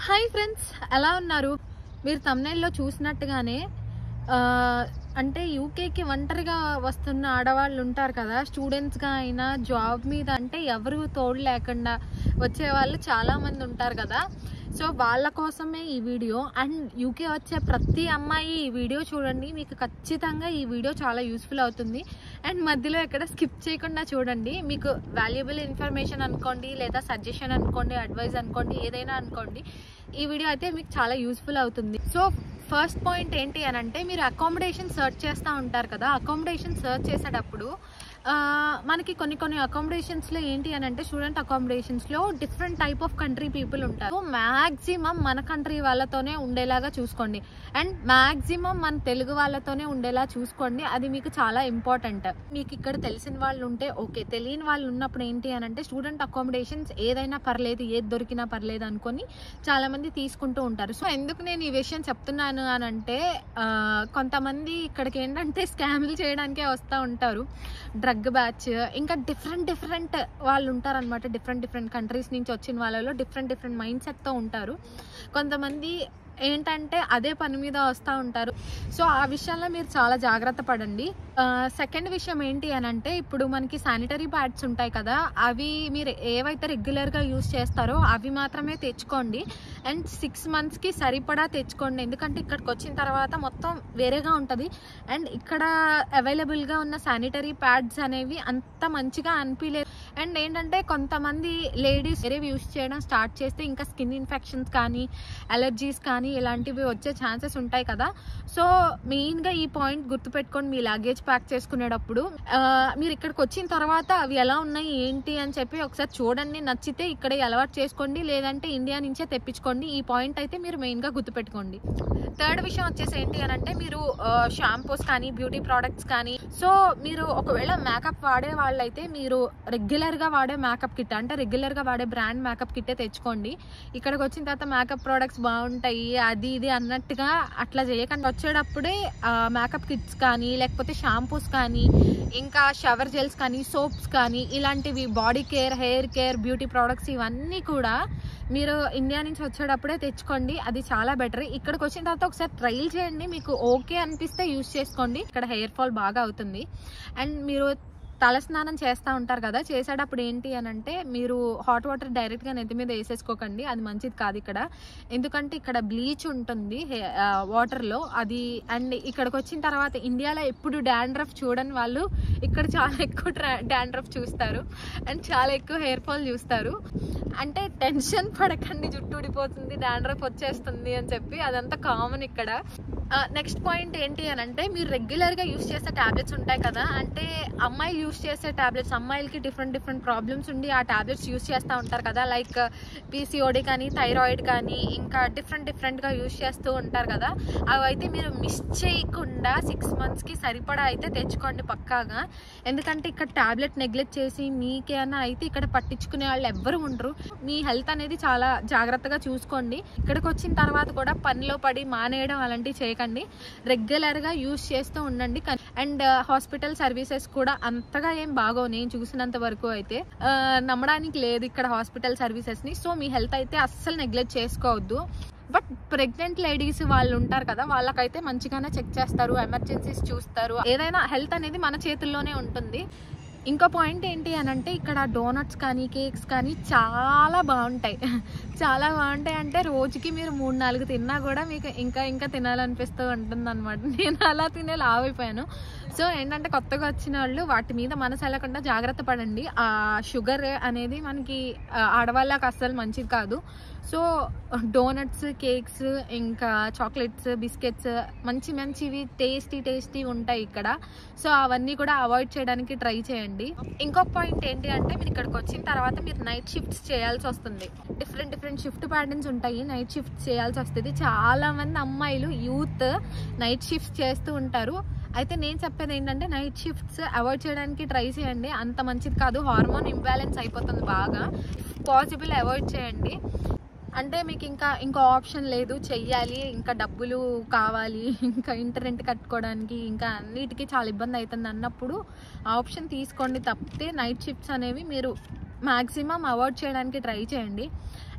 hi friends ఎలా ఉన్నారు మీరు తమ్నైల్లో చూసినట్టుగానే ఆ, అంటే యూకేకి ఒంటరిగా వస్తున్న ఆడవాళ్ళు ఉంటారు కదా స్టూడెంట్స్గా అయినా జాబ్ మీద అంటే ఎవరు తోడు లేకుండా వచ్చే వాళ్ళు చాలా మంది ఉంటారు కదా సో వాళ్ళ కోసమే ఈ వీడియో అండ్ యూకే వచ్చే ప్రతి అమ్మాయి ఈ వీడియో చూడండి మీకు ఖచ్చితంగా ఈ వీడియో చాలా యూస్ఫుల్ అవుతుంది అండ్ మధ్యలో ఎక్కడ స్కిప్ చేయకుండా చూడండి మీకు వాల్యుబుల్ ఇన్ఫర్మేషన్ అనుకోండి లేదా సజెషన్ అనుకోండి అడ్వైస్ అనుకోండి ఏదైనా అనుకోండి ఈ వీడియో అయితే మీకు చాలా యూస్ఫుల్ అవుతుంది సో ఫస్ట్ పాయింట్ ఏంటి అని అంటే మీరు అకామిడేషన్ సెర్చ్ చేస్తూ ఉంటారు కదా అకామిడేషన్ సెర్చ్ చేసేటప్పుడు ఆ, మనకి కొన్ని కొన్ని అకామిడేషన్స్లో ఏంటి అని అంటే స్టూడెంట్ అకామిడేషన్స్లో different type of country people ఉంటారు మ్యాక్సిమం మన కంట్రీ వాళ్ళతోనే ఉండేలాగా చూసుకోండి అండ్ మ్యాక్సిమం మన తెలుగు వాళ్ళతోనే ఉండేలా చూసుకోండి అది మీకు చాలా ఇంపార్టెంట్ మీకు ఇక్కడ తెలిసిన వాళ్ళు ఉంటే ఓకే తెలియని వాళ్ళు ఉన్నప్పుడు ఏంటి అని అంటే స్టూడెంట్ అకామిడేషన్స్ ఏదైనా పర్లేదు ఏది దొరికినా పర్లేదు అనుకొని చాలా మంది తీసుకుంటూ ఉంటారు సో ఎందుకు నేను ఈ విషయం చెప్తున్నాను అని అంటే ఆ, కొంతమంది ఇక్కడికి ఏంటంటే స్కామ్లు చేయడానికే వస్తూ ఉంటారు డ్రగ్ బ్యాచ్ ఇంకా డిఫరెంట్ డిఫరెంట్ వాళ్ళు ఉంటారనమాట డిఫరెంట్ డిఫరెంట్ కంట్రీస్ నుంచి వచ్చిన వాళ్ళలో డిఫరెంట్ డిఫరెంట్ మైండ్ సెట్తో ఉంటారు కొంతమంది ఏంటంటే అదే పని మీద వస్తూ ఉంటారు సో ఆ విషయంలో మీరు చాలా జాగ్రత్త పడండి సెకండ్ విషయం ఏంటి అని అంటే ఇప్పుడు మనకి శానిటరీ ప్యాడ్స్ ఉంటాయి కదా అవి మీరు ఏవైతే రెగ్యులర్గా యూస్ చేస్తారో అవి మాత్రమే తెచ్చుకోండి అండ్ సిక్స్ మంత్స్కి సరిపడా తెచ్చుకోండి ఎందుకంటే ఇక్కడికి వచ్చిన తర్వాత మొత్తం వేరేగా ఉంటుంది అండ్ ఇక్కడ అవైలబుల్గా ఉన్న శానిటరీ ప్యాడ్స్ అనేవి అంత మంచిగా అనిపించలేదు అండ్ ఏంటంటే కొంతమంది లేడీస్ వేరేవి యూస్ చేయడం స్టార్ట్ చేస్తే ఇంకా స్కిన్ ఇన్ఫెక్షన్స్ కానీ అలర్జీస్ కానీ ఇలాంటివి వచ్చే ఛాన్సెస్ ఉంటాయి కదా సో మెయిన్గా ఈ పాయింట్ గుర్తుపెట్టుకొని మీ లగేజ్ ప్యాక్ చేసుకునేటప్పుడు ఆ, మీరు ఇక్కడికి వచ్చిన తర్వాత అవి ఎలా ఉన్నాయి ఏంటి అని చెప్పి ఒకసారి చూడండి నచ్చితే ఇక్కడే అలవాటు చేసుకోండి లేదంటే ఇండియా నుంచే తెప్పించుకోండి ఈ పాయింట్ అయితే మీరు మెయిన్గా గుర్తుపెట్టుకోండి థర్డ్ విషయం వచ్చేసి ఏంటి అని అంటే మీరు షాంపూస్ కానీ బ్యూటీ ప్రోడక్ట్స్ కానీ సో మీరు ఒకవేళ మేకప్ వాడే వాళ్ళైతే మీరు రెగ్యులర్గా వాడే మేకప్ కిట్ అంటే రెగ్యులర్గా వాడే బ్రాండ్ మేకప్ కిట్టే తెచ్చుకోండి ఇక్కడికి వచ్చిన తర్వాత మేకప్ ప్రోడక్ట్స్ బాగుంటాయి అది ఇది అన్నట్టుగా అట్లా చేయకండి వచ్చేటప్పుడే మేకప్ కిట్స్ కానీ లేకపోతే షాంపూస్ కానీ ఇంకా షవర్ జెల్స్ కానీ సోప్స్ కానీ ఇలాంటివి body care hair care beauty products ఇవన్నీ కూడా మీరు ఇండియా నుంచి వచ్చేటప్పుడే తెచ్చుకోండి అది చాలా బెటర్ ఇక్కడికి వచ్చిన తర్వాత ఒకసారి ట్రైల్ చేయండి మీకు ఓకే అనిపిస్తే యూస్ చేసుకోండి ఇక్కడ హెయిర్ ఫాల్ బాగా అవుతుంది అండ్ మీరు తల స్నానం చేస్తూ ఉంటారు కదా చేసేటప్పుడు ఏంటి అని అంటే మీరు హాట్ వాటర్ డైరెక్ట్గా నెత్తి మీద వేసేసుకోకండి అది మంచిది కాదు ఇక్కడ ఎందుకంటే ఇక్కడ బ్లీచ్ ఉంటుంది వాటర్లో అది అండ్ ఇక్కడికి వచ్చిన తర్వాత ఇండియాలో ఎప్పుడు డాండ్రఫ్ చూడని వాళ్ళు ఇక్కడ చాలా ఎక్కువ డాండ్రఫ్ చూస్తారు అండ్ చాలా ఎక్కువ హెయిర్ ఫాల్ చూస్తారు అంటే టెన్షన్ పడకండి జుట్టు ఊడిపోతుంది డాండ్రఫ్ వచ్చేస్తుంది అని చెప్పి అదంతా కామన్ ఇక్కడ నెక్స్ట్ పాయింట్ ఏంటి అని అంటే మీరు రెగ్యులర్గా యూస్ చేసే టాబ్లెట్స్ ఉంటాయి కదా అంటే అమ్మాయిలు యూస్ చేసే టాబ్లెట్స్ అమ్మాయిలకి డిఫరెంట్ డిఫరెంట్ ప్రాబ్లమ్స్ ఉండి ఆ టాబ్లెట్స్ యూస్ చేస్తూ ఉంటారు కదా లైక్ పీసీఓడి కానీ థైరాయిడ్ కానీ ఇంకా డిఫరెంట్ డిఫరెంట్గా యూస్ చేస్తూ ఉంటారు కదా అవి అయితే మీరు మిస్ చేయకుండా సిక్స్ మంత్స్కి సరిపడా అయితే తెచ్చుకోండి పక్కాగా ఎందుకంటే ఇక్కడ టాబ్లెట్ నెగ్లెక్ట్ చేసి మీకేమైనా అయితే ఇక్కడ పట్టించుకునే వాళ్ళు ఎవ్వరు ఉండరు మీ హెల్త్ అనేది చాలా జాగ్రత్తగా చూసుకోండి ఇక్కడికి వచ్చిన తర్వాత కూడా పనిలో పడి మానేయడం అలాంటివి చేయకండి రెగ్యులర్గా యూస్ చేస్తూ ఉండండి అండ్ హాస్పిటల్ సర్వీసెస్ కూడా అంతగా ఏం బాగోవు నేను చూసినంత వరకు అయితే ఆ, నమ్మడానికి లేదు ఇక్కడ హాస్పిటల్ సర్వీసెస్ని సో మీ హెల్త్ అయితే అస్సలు నెగ్లెక్ట్ చేసుకోవద్దు బట్ ప్రెగ్నెంట్ లేడీస్ వాళ్ళు ఉంటారు కదా వాళ్ళకైతే మంచిగానే చెక్ చేస్తారు ఎమర్జెన్సీస్ చూస్తారు ఏదైనా హెల్త్ అనేది మన చేతుల్లోనే ఉంటుంది ఇంకో పాయింట్ ఏంటి అని అంటే ఇక్కడ డోనట్స్ కానీ కేక్స్ కానీ చాలా బాగుంటాయి చాలా బాగుంటాయి అంటే రోజుకి మీరు మూడు నాలుగు తిన్నా కూడా మీకు ఇంకా ఇంకా తినాలనిపిస్తూ ఉంటుంది అనమాట నేను అలా తినే లావైపోయాను సో ఏంటంటే కొత్తగా వచ్చిన వాళ్ళు వాటి మీద మనసు వెళ్ళకుండా జాగ్రత్త పడండి ఆ షుగర్ అనేది మనకి ఆ, ఆడవాళ్ళకి అస్సలు మంచిది కాదు సో డోనట్స్ కేక్స్ ఇంకా చాక్లెట్స్ బిస్కెట్స్ మంచి మంచివి టేస్టీ టేస్టీ ఉంటాయి ఇక్కడ సో అవన్నీ కూడా అవాయిడ్ చేయడానికి ట్రై చేయండి ఇంకొక పాయింట్ ఏంటి అంటే మీరు ఇక్కడికి వచ్చిన తర్వాత మీరు నైట్ షిఫ్ట్స్ చేయాల్సి వస్తుంది డిఫరెంట్ డిఫరెంట్ షిఫ్ట్ ప్యాటర్న్స్ ఉంటాయి నైట్ షిఫ్ట్ చేయాల్సి వస్తుంది చాలా మంది అమ్మాయిలు యూత్ నైట్ షిఫ్ట్స్ చేస్తూ ఉంటారు అయితే నేను చెప్పేది ఏంటంటే నైట్ షిఫ్ట్స్ అవాయిడ్ చేయడానికి ట్రై చేయండి అంత మంచిది కాదు హార్మోన్ ఇంబ్యాలెన్స్ అయిపోతుంది బాగా పాసిబుల్ అవాయిడ్ చేయండి అంటే మీకు ఇంకా ఇంకో ఆప్షన్ లేదు చెయ్యాలి ఇంకా డబ్బులు కావాలి ఇంకా ఇంటర్నెట్ కట్టుకోవడానికి ఇంకా అన్నిటికీ చాలా ఇబ్బంది అవుతుంది అన్నప్పుడు ఆ ఆప్షన్ తీసుకోండి తప్పితే నైట్ షిఫ్ట్స్ అనేవి మీరు మ్యాక్సిమం అవాయిడ్ చేయడానికి ట్రై చేయండి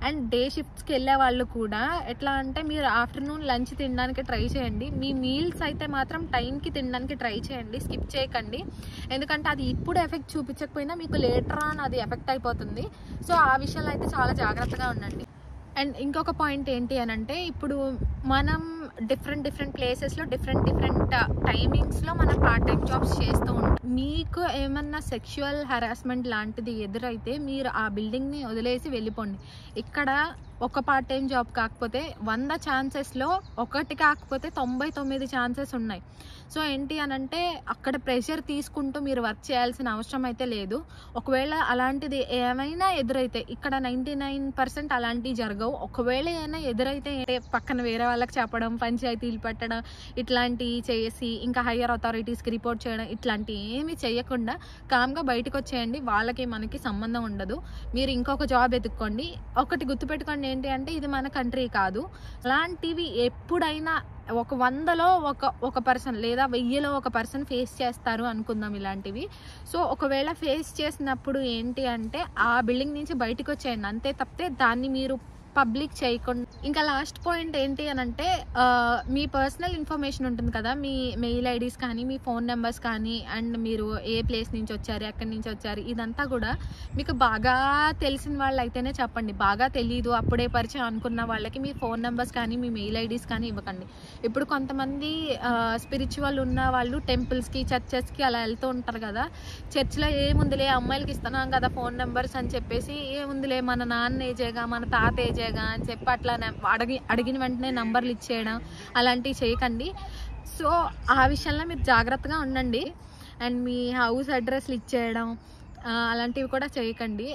అండ్ డే షిఫ్ట్స్కి వెళ్ళే వాళ్ళు కూడా ఎట్లా అంటే మీరు ఆఫ్టర్నూన్ లంచ్ తినడానికి ట్రై చేయండి మీ మీల్స్ అయితే మాత్రం టైంకి తినడానికి ట్రై చేయండి స్కిప్ చేయకండి ఎందుకంటే అది ఇప్పుడు ఎఫెక్ట్ చూపించకపోయినా మీకు లేటర్ ఆన్ అది ఎఫెక్ట్ అయిపోతుంది సో ఆ విషయంలో అయితే చాలా జాగ్రత్తగా ఉండండి అండ్ ఇంకొక పాయింట్ ఏంటి అని అంటే ఇప్పుడు మనం డిఫరెంట్ డిఫరెంట్ ప్లేసెస్లో డిఫరెంట్ డిఫరెంట్ టైమింగ్స్లో మనం పార్ట్ టైం జాబ్స్ చేస్తూ ఉంటాం మీకు ఏమన్నా సెక్షువల్ హరాస్మెంట్ లాంటిది ఎదురైతే మీరు ఆ బిల్డింగ్ని వదిలేసి వెళ్ళిపోండి ఇక్కడ ఒక పార్ట్ టైం జాబ్ కాకపోతే వంద ఛాన్సెస్లో ఒకటి కాకపోతే తొంభై తొమ్మిది ఛాన్సెస్ ఉన్నాయి సో ఏంటి అని అంటే అక్కడ ప్రెషర్ తీసుకుంటూ మీరు వర్క్ చేయాల్సిన అవసరం అయితే లేదు ఒకవేళ అలాంటిది ఏమైనా ఎదురైతే ఇక్కడ నైంటీ నైన్ పర్సెంట్ అలాంటివి జరగవు ఒకవేళ ఏమైనా ఎదురైతే అంటే పక్కన వేరే వాళ్ళకి చెప్పడం పంచాయతీలు పెట్టడం ఇట్లాంటివి చేసి ఇంకా హయ్యర్ అథారిటీస్కి రిపోర్ట్ చేయడం ఇట్లాంటివి ఏమి చేయకుండా కామ్గా బయటకు వచ్చేయండి వాళ్ళకి మనకి సంబంధం ఉండదు మీరు ఇంకొక జాబ్ ఎత్తుక్కోండి ఒకటి గుర్తుపెట్టుకోండి ఏంటి అంటే ఇది మన కంట్రీ కాదు అలాంటివి ఎప్పుడైనా ఒక వందలో ఒక ఒక పర్సన్ లేదా వెయ్యిలో ఒక పర్సన్ ఫేస్ చేస్తారు అనుకుందాం ఇలాంటివి సో ఒకవేళ ఫేస్ చేసినప్పుడు ఏంటి అంటే ఆ బిల్డింగ్ నుంచి బయటకు వచ్చేయండి అంతే తప్పితే దాన్ని మీరు పబ్లిక్ చేయకుండా ఇంకా లాస్ట్ పాయింట్ ఏంటి అని అంటే ఆ, మీ పర్సనల్ ఇన్ఫర్మేషన్ ఉంటుంది కదా మీ మెయిల్ ఐడీస్ కానీ మీ ఫోన్ నెంబర్స్ కానీ అండ్ మీరు ఏ ప్లేస్ నుంచి వచ్చారు ఎక్కడి నుంచి వచ్చారు ఇదంతా కూడా మీకు బాగా తెలిసిన వాళ్ళు అయితేనే చెప్పండి బాగా తెలియదు అప్పుడే పరిచయం అనుకున్న వాళ్ళకి మీ ఫోన్ నెంబర్స్ కానీ మీ మెయిల్ ఐడీస్ కానీ ఇవ్వకండి ఇప్పుడు కొంతమంది స్పిరిచువల్ ఉన్న వాళ్ళు టెంపుల్స్కి చర్చెస్కి అలా వెళ్తూ ఉంటారు కదా చర్చ్లో ఏముందిలే అమ్మాయిలకి ఇస్తున్నాం కదా ఫోన్ నెంబర్స్ అని చెప్పేసి ఏముందిలే మన నాన్న ఏజేగా మన తాత ఏజేగా అని చెప్పి అట్లా నెం- అడిగి అడిగిన వెంటనే నంబర్లు ఇచ్చేయడం అలాంటివి చేయకండి సో ఆ విషయంలో మీరు జాగ్రత్తగా ఉండండి అండ్ మీ హౌస్ అడ్రస్లు ఇచ్చేయడం ఆ, అలాంటివి కూడా చేయకండి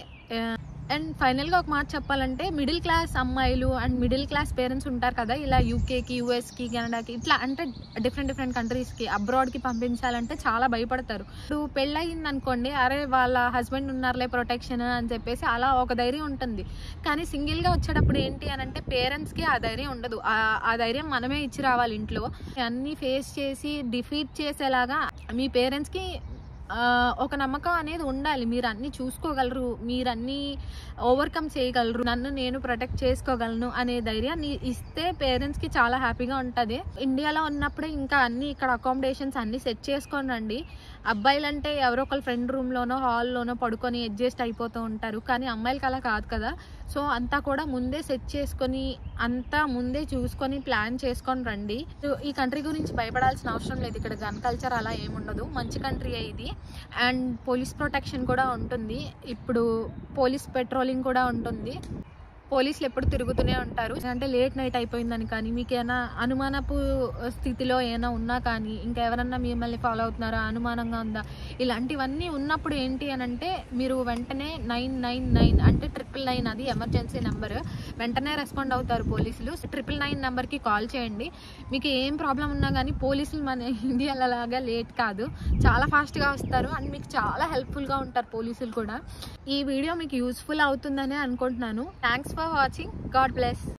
అండ్ ఫైనల్గా ఒక మాట చెప్పాలంటే మిడిల్ క్లాస్ అమ్మాయిలు అండ్ మిడిల్ క్లాస్ పేరెంట్స్ ఉంటారు కదా ఇలా యూకేకి యూఎస్కి కెనడాకి ఇట్లా అంటే డిఫరెంట్ డిఫరెంట్ కంట్రీస్కి అబ్రాడ్కి పంపించాలంటే చాలా భయపడతారు ఇప్పుడు పెళ్ళయింది అనుకోండి అరే వాళ్ళ హస్బెండ్ ఉన్నారులే ప్రొటెక్షన్ అని చెప్పేసి అలా ఒక ధైర్యం ఉంటుంది కానీ సింగిల్గా వచ్చేటప్పుడు ఏంటి అని అంటే పేరెంట్స్కి ఆ ధైర్యం ఉండదు ఆ- ఆ ధైర్యం మనమే ఇచ్చి రావాలి ఇంట్లో అన్నీ ఫేస్ చేసి డిఫీట్ చేసేలాగా మీ పేరెంట్స్కి ఆ, ఒక నమ్మకం అనేది ఉండాలి మీరు అన్ని చూసుకోగలరు మీరు అన్ని ఓవర్కమ్ చేయగలరు నన్ను నేను ప్రొటెక్ట్ చేసుకోగలను అనే ధైర్యాన్ని ఇస్తే పేరెంట్స్కి చాలా హ్యాపీగా ఉంటుంది ఇండియాలో ఉన్నప్పుడే ఇంకా అన్ని ఇక్కడ అకామిడేషన్స్ అన్ని సెట్ చేసుకొని రండి అబ్బాయిలు అంటే ఎవరో ఒకరు ఫ్రెండ్ రూమ్లోనో హాల్లోనో పడుకొని అడ్జస్ట్ అయిపోతూ ఉంటారు కానీ అమ్మాయిలకి అలా కాదు కదా సో అంతా కూడా ముందే సెట్ చేసుకొని అంతా ముందే చూసుకొని ప్లాన్ చేసుకొని రండి సో ఈ కంట్రీ గురించి భయపడాల్సిన అవసరం లేదు ఇక్కడ గన్ కల్చర్ అలా ఏముండదు మంచి కంట్రీ ఇది అండ్ పోలీస్ ప్రొటెక్షన్ కూడా ఉంటుంది ఇప్పుడు పోలీస్ పెట్రోలింగ్ కూడా ఉంటుంది పోలీసులు ఎప్పుడు తిరుగుతూనే ఉంటారు అంటే లేట్ నైట్ అయిపోయిందని కానీ మీకు ఏమైనా అనుమానపు స్థితిలో ఏమైనా ఉన్నా కానీ ఇంకా ఎవరన్నా మిమ్మల్ని ఫాలో అవుతున్నారా అనుమానంగా ఉందా ఇలాంటివన్నీ ఉన్నప్పుడు ఏంటి అని అంటే మీరు వెంటనే నైన్ నైన్ నైన్ అంటే ట్రిపుల్ నైన్ అది ఎమర్జెన్సీ నెంబర్ వెంటనే రెస్పాండ్ అవుతారు పోలీసులు ట్రిపుల్ నైన్ నెంబర్కి కాల్ చేయండి మీకు ఏం ప్రాబ్లం ఉన్నా కానీ పోలీసులు మన ఇండియాలో లాగా లేట్ కాదు చాలా ఫాస్ట్గా వస్తారు అండ్ మీకు చాలా హెల్ప్ఫుల్గా ఉంటారు పోలీసులు కూడా ఈ వీడియో మీకు యూస్ఫుల్ అవుతుందనే అనుకుంటున్నాను thanks for watching God bless